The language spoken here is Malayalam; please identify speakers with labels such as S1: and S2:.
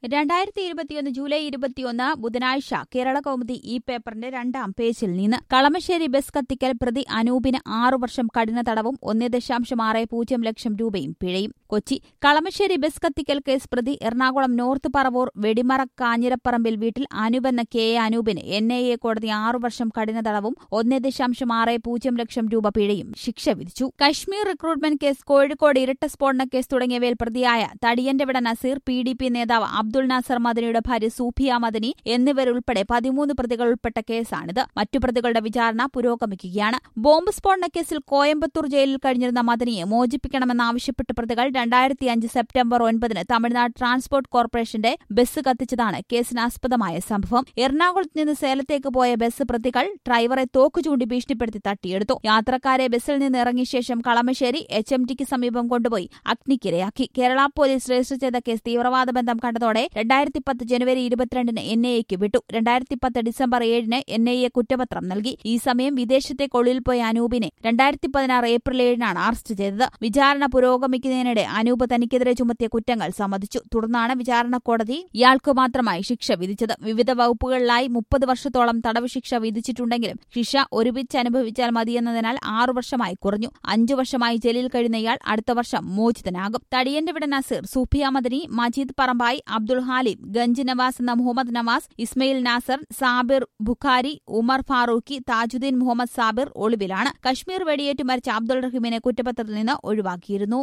S1: രണ്ടായിരത്തി ഇരുപത്തിയൊന്ന് ജൂലൈ ഇരുപത്തിയൊന്ന് ബുധനാഴ്ച കേരള കൗമുദി ഈ പേപ്പറിന്റെ രണ്ടാം പേജിൽ നിന്ന് കളമശ്ശേരി ബസ് കത്തിക്കൽ പ്രതി അനൂപിന് ആറു വർഷം കഠിന തടവും ഒന്ന് ദശാംശം ആറ് പൂജ്യം ലക്ഷം രൂപയും പിഴയും കൊച്ചി കളമശ്ശേരി ബസ് കത്തിക്കൽ കേസ് പ്രതി എറണാകുളം നോർത്ത് പറവൂർ വെടിമറ കാഞ്ഞിരപ്പറമ്പിൽ വീട്ടിൽ അനൂപ് എന്ന കെ എ അനൂപിന് എൻ ഐ എ കോടതി ആറു വർഷം കഠിന തടവും ഒന്ന് ദശാംശം ആറ് പൂജ്യം ലക്ഷം രൂപ പിഴയും ശിക്ഷ വിധിച്ചു കശ്മീർ റിക്രൂട്ട്മെന്റ് കേസ് കോഴിക്കോട് ഇരട്ട സ്ഫോടന കേസ് തുടങ്ങിയവയിൽ പ്രതിയായ Thadiyantevida Naseer P D P നേതാവ് അബ്ദുൾ നാസർ മദനിയുടെ ഭാര്യ സൂഫിയ മദനി എന്നിവരുൾപ്പെടെ പതിമൂന്ന് പ്രതികൾ ഉൾപ്പെട്ട കേസാണിത് മറ്റു പ്രതികളുടെ വിചാരണ പുരോഗമിക്കുകയാണ് ബോംബ് സ്ഫോടന കേസിൽ കോയമ്പത്തൂർ ജയിലിൽ കഴിഞ്ഞിരുന്ന മദനിയെ മോചിപ്പിക്കണമെന്നാവശ്യപ്പെട്ട് പ്രതികൾ രണ്ടായിരത്തി അഞ്ച് സെപ്റ്റംബർ ഒൻപതിന് തമിഴ്നാട് ട്രാൻസ്പോർട്ട് കോർപ്പറേഷന്റെ ബസ് കത്തിച്ചതാണ് കേസിനാസ്പദമായ സംഭവം എറണാകുളത്ത് നിന്ന് സേലത്തേക്ക് പോയ ബസ് പ്രതികൾ ഡ്രൈവറെ തോക്കു ചൂണ്ടി ഭീഷണിപ്പെടുത്തി തട്ടിയെടുത്തു യാത്രക്കാരെ ബസ്സിൽ നിന്ന് ഇറങ്ങിയ ശേഷം കളമശ്ശേരി എച്ച് എം ടിക്ക് സമീപം കൊണ്ടുപോയി അഗ്നിക്കിരയാക്കി കേരള പോലീസ് രജിസ്റ്റർ ചെയ്ത കേസ് തീവ്രവാദ ബന്ധം കണ്ടതോടെ രണ്ടായിരത്തി പത്ത് ജനുവരി ഇരുപത്തിരണ്ടിന് എൻ ഐ എക്ക് വിട്ടു രണ്ടായിരത്തി പത്ത് ഡിസംബർ ഏഴിന് എൻ ഐ എ കുറ്റപത്രം നൽകി ഈ സമയം വിദേശത്തേക്ക് ഒളിവിൽ പോയ അനൂപിനെ രണ്ടായിരത്തി പതിനാറ് ഏപ്രിൽ ഏഴിനാണ് അറസ്റ്റ് ചെയ്തത് വിചാരണ പുരോഗമിക്കുന്നതിനിടെ അനൂപ് തനിക്കെതിരെ ചുമത്തിയ കുറ്റങ്ങൾ സമ്മതിച്ചു തുടർന്നാണ് വിചാരണ കോടതി ഇയാൾക്ക് മാത്രമായി ശിക്ഷ വിധിച്ചത് വിവിധ വകുപ്പുകളിലായി മുപ്പത് വർഷത്തോളം തടവ് ശിക്ഷ വിധിച്ചിട്ടുണ്ടെങ്കിലും ശിക്ഷ ഒരുമിച്ച് അനുഭവിച്ചാൽ മതിയെന്നതിനാൽ ആറു വർഷമായി കുറഞ്ഞു അഞ്ചു വർഷമായി ജയിലിൽ കഴിയുന്ന ഇയാൾ അടുത്ത വർഷം മോചിതനാകും തടിയന്റെ വിട നസീർ സൂഫിയ മദനി മജീദ് പറമ്പായി അബ്ദുൾ ഹാലിം ഗഞ്ച് നവാസ് എന്ന മുഹമ്മദ് നവാസ് ഇസ്മയിൽ നാസർ സാബിർ ബുഖാരി ഉമർ ഫാറൂഖി താജുദ്ദീൻ മുഹമ്മദ് സാബിർ ഒളിവിലാണ് കശ്മീർ വെടിയേറ്റ് മരിച്ച അബ്ദുൾ റഹീമിനെ കുറ്റപത്രത്തിൽ നിന്ന് ഒഴിവാക്കിയിരുന്നു